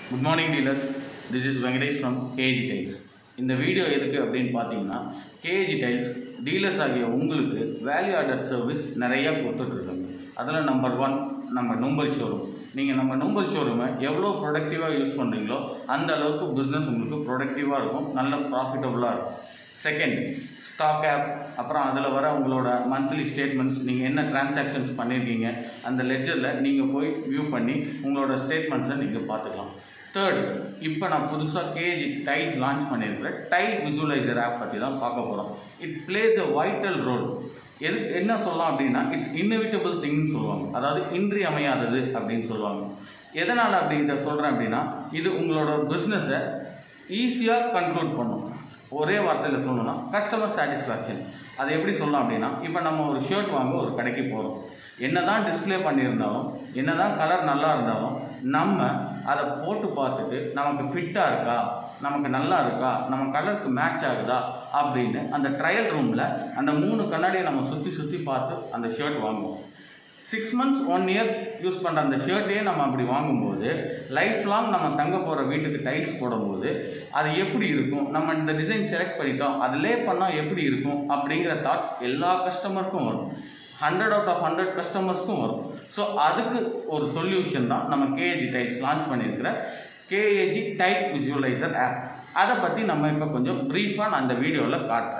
good morning dealers this is Venkatesh from KG tiles இந்த video எதுக்கு அப்படின்னு பார்த்தீங்கன்னா கேஜி டைல்ஸ் டீலர்ஸ் ஆகிய உங்களுக்கு வேல்யூ ஆர்டர் சர்வீஸ் நிறையா கொடுத்துட்ருக்காங்க அதில் நம்பர் ஒன் நம்ம நும்பல் ஷோரூம் நீங்கள் நம்ம நும்பல் ஷோரூமை எவ்வளோ ப்ரொடக்டிவாக யூஸ் பண்ணுறீங்களோ அந்த அளவுக்கு பிஸ்னஸ் உங்களுக்கு ப்ரொடக்டிவாக இருக்கும் நல்ல ப்ராஃபிட்டபுளாக இருக்கும் செகண்ட் ஸ்டாக் ஆப் அப்புறம் அதில் வர உங்களோட மந்த்லி ஸ்டேட்மெண்ட்ஸ் நீங்கள் என்ன டிரான்சாக்ஷன்ஸ் பண்ணியிருக்கீங்க அந்த லெஜரில் நீங்கள் போய் வியூ பண்ணி உங்களோட ஸ்டேட்மெண்ட்ஸை நீங்கள் பார்த்துக்கலாம் தேர்ட் இப்போ நான் புதுசாக கேஜி டைல்ஸ் லான்ச் பண்ணியிருக்கிறேன் டைல் விசுவலைசர் ஆப் பற்றி தான் பார்க்க போகிறோம் it plays a vital role எது என்ன சொல்லலாம் அப்படின்னா இட்ஸ் இன்னவிட்டபிள் திங்னு சொல்லுவாங்க அதாவது இன்றியமையாதது அப்படின்னு சொல்லுவாங்க எதனால் அப்படி இதை சொல்கிறேன் அப்படின்னா இது உங்களோட பிஸ்னஸை ஈஸியாக கன்க்ளூட் பண்ணும் ஒரே வார்த்தையில் சொல்லணும்னா கஸ்டமர் சாட்டிஸ்ஃபேக்ஷன் அதை எப்படி சொல்லலாம் அப்படின்னா இப்போ நம்ம ஒரு ஷர்ட் வாங்க ஒரு கடைக்கு போகிறோம் என்ன தான் டிஸ்பிளே பண்ணியிருந்தாலும் என்ன தான் கலர் நல்லா இருந்தாலும் நம்ம அதை போட்டு பார்த்துட்டு நமக்கு ஃபிட்டாக இருக்கா நமக்கு நல்லா இருக்கா நம்ம கலருக்கு மேட்ச் ஆகுதா அப்படின்னு அந்த ட்ரையல் ரூமில் அந்த மூணு கண்ணாடியை நம்ம சுற்றி சுற்றி பார்த்து அந்த ஷர்ட் வாங்குவோம் six months one year use பண்ணுற அந்த ஷர்ட்டையே நம்ம அப்படி வாங்கும்போது லைஃப் லாங் நம்ம தங்க போகிற வீட்டுக்கு டைல்ஸ் போடும்போது அது எப்படி இருக்கும் நம்ம இந்த டிசைன் செலக்ட் பண்ணிட்டோம் அது லே பண்ணால் எப்படி இருக்கும் அப்படிங்கிற தாட்ஸ் எல்லா கஸ்டமருக்கும் வரும் ஹண்ட்ரட் அவுட் ஆஃப் ஹண்ட்ரட் கஸ்டமர்ஸ்க்கும் வரும் ஸோ அதுக்கு ஒரு சொல்யூஷன் தான் நம்ம கேஏஜி டைல்ஸ் லான்ச் பண்ணியிருக்கிற கேஏஜி டைல் விசுவலைசர் ஆப் அதை பற்றி நம்ம இப்போ கொஞ்சம் ப்ரீஃபாக நான் அந்த வீடியோவில் காட்டுறேன்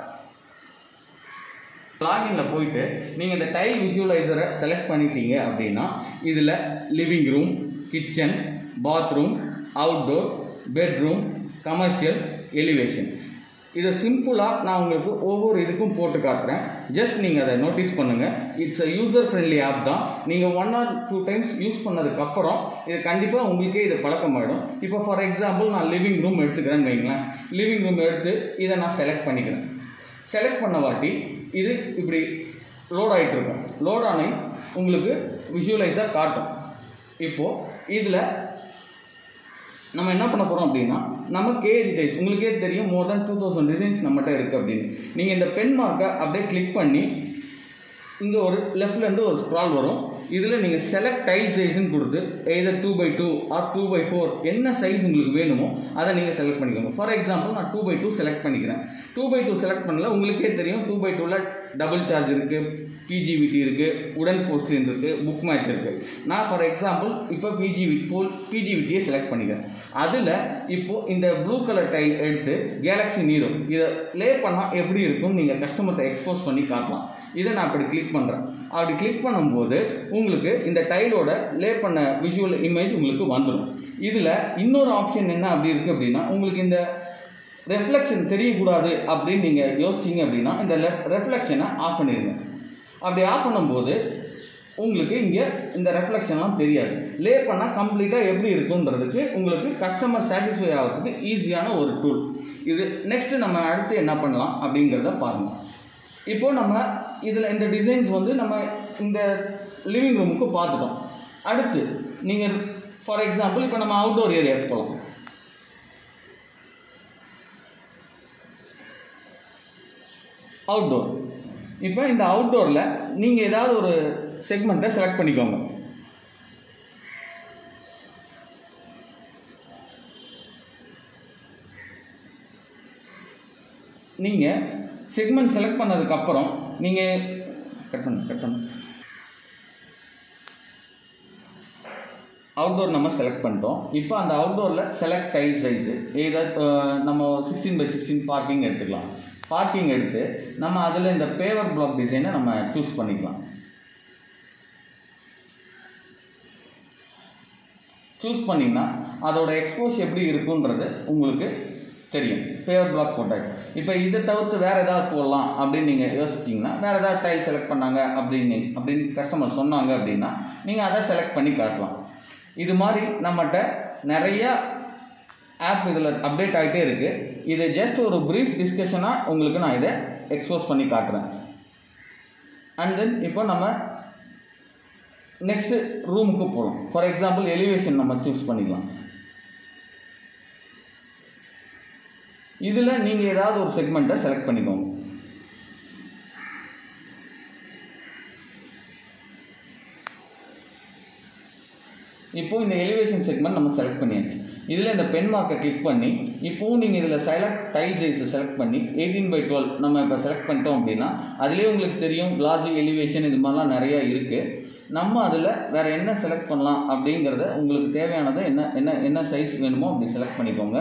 லாகின்ல போயிட்டு நீங்கள் இந்த டைல் விசுவலைசரை செலக்ட் பண்ணிட்டீங்க அப்படின்னா இதில் living room kitchen bathroom outdoor bedroom commercial elevation இதை சிம்பிளாக நான் உங்களுக்கு ஒவ்வொரு இதுக்கும் போட்டு காட்டுறேன் ஜஸ்ட் நீங்கள் அதை நோட்டீஸ் பண்ணுங்கள் it's a user friendly app தான் நீங்கள் one or two times use பண்ணதுக்கப்புறம் இது கண்டிப்பாக உங்களுக்கே இது பழக்கமாயிடும் இப்போ ஃபார் எக்ஸாம்பிள் நான் லிவிங் ரூம் எடுத்துக்கிறேன்னு வைங்களேன் லிவிங் ரூம் எடுத்து இதை நான் செலக்ட் பண்ணிக்கிறேன் செலக்ட் பண்ண வாட்டி இது இப்படி லோட் ஆகிட்டு இருக்கும் லோட் ஆனி உங்களுக்கு விஷுவலைஸாக காட்டும் இப்போது இதில் நம்ம என்ன பண்ண போகிறோம் அப்படின்னா நம்ம கேஜி டைல்ஸ் உங்களுக்கே தெரியும் more than two thousand designs நம்மகிட்ட இருக்குது அப்படின்னு நீங்கள் இந்த பென் மார்க்கை அப்படியே கிளிக் பண்ணி இங்கே ஒரு லெஃப்ட்லேருந்து ஒரு ஸ்க்ரால் வரும் இதில் நீங்கள் செலக்ட் டைல் சைஸ்ன்னு கொடுத்து either two by two or two by four என்ன சைஸ் உங்களுக்கு வேணுமோ அதை நீங்கள் செலக்ட் பண்ணிக்கோங்க ஃபார் எக்ஸாம்பிள் நான் டூ பை டூ செலக்ட் பண்ணிக்கிறேன் டூ பை டூ செலக்ட் பண்ணல உங்களுக்கே தெரியும் டூ பை டூவில் டபுள் சார்ஜ் இருக்குது பிஜிவிடி இருக்குது உடன் போஸ்ட்லின் இருக்குது புக் மேட்ச் இருக்குது நான் ஃபார் எக்ஸாம்பிள் இப்போ பிஜிவி போல் பிஜிவிட்டியை செலக்ட் பண்ணிக்கிறேன் அதில் இப்போது இந்த ப்ளூ கலர் டைல் எடுத்து கேலக்ஸி நீரோ இதை லே பண்ணால் எப்படி இருக்கும் நீங்கள் கஸ்டமர்கிட்ட எக்ஸ்போஸ் பண்ணி காட்டலாம் இதை நான் அப்படி கிளிக் பண்ணுறேன் அப்படி கிளிக் பண்ணும்போது உங்களுக்கு இந்த டைலோட லே பண்ண விஷுவல் இமேஜ் உங்களுக்கு வந்துடும் இதில் இன்னொரு ஆப்ஷன் என்ன அப்படி இருக்குது அப்படின்னா உங்களுக்கு இந்த ரெஃப்ளெக்ஷன் தெரியக்கூடாது அப்படின்னு நீங்கள் யோசிச்சிங்க அப்படின்னா இந்த ரெஃப்ளெக்ஷனை ஆஃப் பண்ணிடுங்க அப்படி ஆஃப் பண்ணும்போது உங்களுக்கு இங்கே இந்த ரெஃப்ளெக்ஷன்லாம் தெரியாது லே பண்ணால் கம்ப்ளீட்டாக எப்படி இருக்குன்றதுக்கு உங்களுக்கு கஸ்டமர் சாட்டிஸ்ஃபை ஆகிறதுக்கு ஈஸியான ஒரு டூல் இது நெக்ஸ்ட்டு நம்ம அடுத்து என்ன பண்ணலாம் அப்படிங்கிறத பாருங்கள் இப்போ நம்ம இதில் இந்த டிசைன்ஸ் வந்து நம்ம இந்த லிவிங் ரூமுக்கு பார்த்துட்டோம் அடுத்து நீங்கள் ஃபார் எக்ஸாம்பிள் இப்போ நம்ம அவுட்டோர் ஏரியாவுக்கு போகலாம் அவுட்டோர் இப்போ இந்த அவுட்டோரில் நீங்கள் ஏதாவது ஒரு செக்மெண்ட்டை செலக்ட் பண்ணிக்கோங்க நீங்கள் செக்மெண்ட் செலக்ட் பண்ணதுக்கப்புறம் நீங்கள் கட் பண்ணு கட் பண்ணு அவுட்டோர் நம்ம செலக்ட் பண்ணிட்டோம் இப்போ அந்த அவுட்டோரில் செலக்ட் டைல் சைஸு ஏதாவது நம்ம சிக்ஸ்டீன் பை சிக்ஸ்டீன் பார்க்கிங் எடுத்துக்கலாம் பார்க்கிங் எடுத்து நம்ம அதில் இந்த பேவர் பிளாக் டிசைனை நம்ம சூஸ் பண்ணிக்கலாம் சூஸ் பண்ணிங்கன்னா அதோட எக்ஸ்போஸ் எப்படி இருக்குன்றது உங்களுக்கு தெரியும் பேவர் பிளாக் போட்டாச்சு இப்போ இதை தவிர்த்து வேறு ஏதாவது போடலாம் அப்படின்னு நீங்கள் யோசிச்சிங்கன்னா வேறு ஏதாவது டைல் செலக்ட் பண்ணாங்க அப்படின்னு அப்படின்னு கஸ்டமர் சொன்னாங்க அப்படின்னா நீங்கள் அதை செலக்ட் பண்ணி காட்டலாம் இது மாதிரி நம்மகிட்ட நிறையா ஆப் இதில் அப்டேட் ஆகிட்டே இருக்குது இது ஜஸ்ட் ஒரு ப்ரீஃப் டிஸ்கஷனாக உங்களுக்கு நான் இதை எக்ஸ்போஸ் பண்ணி காட்டுறேன் அண்ட் தென் இப்போ நம்ம நெக்ஸ்ட்டு ரூமுக்கு போகலாம் ஃபார் எக்ஸாம்பிள் எலிவேஷன் நம்ம சூஸ் பண்ணிக்கலாம் இதில் நீங்கள் ஏதாவது ஒரு செக்மெண்ட்டை செலக்ட் பண்ணிக்கோங்க இப்போ இந்த எலிவேஷன் செக்மெண்ட் நம்ம செலக்ட் பண்ணியாச்சு இதில் இந்த பென் மார்க்கை கிளிக் பண்ணி இப்போவும் நீங்கள் இதில் செலக்ட் டைல் சைஸை செலக்ட் பண்ணி எயிட்டீன் பை டுவெல் நம்ம இப்போ செலக்ட் பண்ணிட்டோம் அப்படின்னா அதுலேயே உங்களுக்கு தெரியும் கிளாசி எலிவேஷன் இது மாதிரிலாம் நிறையா இருக்குது நம்ம அதில் வேறு என்ன செலக்ட் பண்ணலாம் அப்படிங்கிறத உங்களுக்கு தேவையானதை என்ன என்ன என்ன சைஸ் வேணுமோ அப்படி செலக்ட் பண்ணிக்கோங்க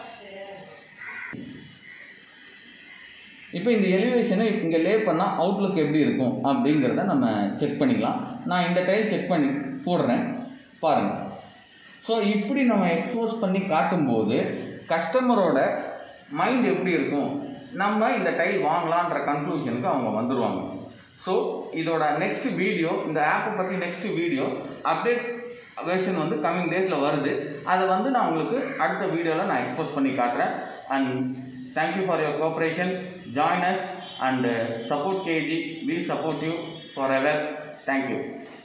இப்போ இந்த எலிவேஷனை இங்கே லே பண்ணால் அவுட்லுக் எப்படி இருக்கும் அப்படிங்கிறத நம்ம செக் பண்ணிக்கலாம் நான் இந்த டைல் செக் பண்ணி போடுறேன் பாருங்கள் ஸோ இப்படி நம்ம எக்ஸ்போஸ் பண்ணி காட்டும்போது கஸ்டமரோட மைண்ட் எப்படி இருக்கும் நம்ம இந்த டைல் வாங்கலான்ற கன்க்ளூஷனுக்கு அவங்க வந்துடுவாங்க ஸோ இதோட நெக்ஸ்ட் வீடியோ இந்த ஆப்பை பற்றி நெக்ஸ்ட் வீடியோ அப்டேட் வெர்ஷன் வந்து கம்மிங் டேஸில் வருது அதை வந்து நான் உங்களுக்கு அடுத்த வீடியோவில் நான் எக்ஸ்போஸ் பண்ணி காட்டுறேன் and thank you for your cooperation join us and support KG we support you forever thank you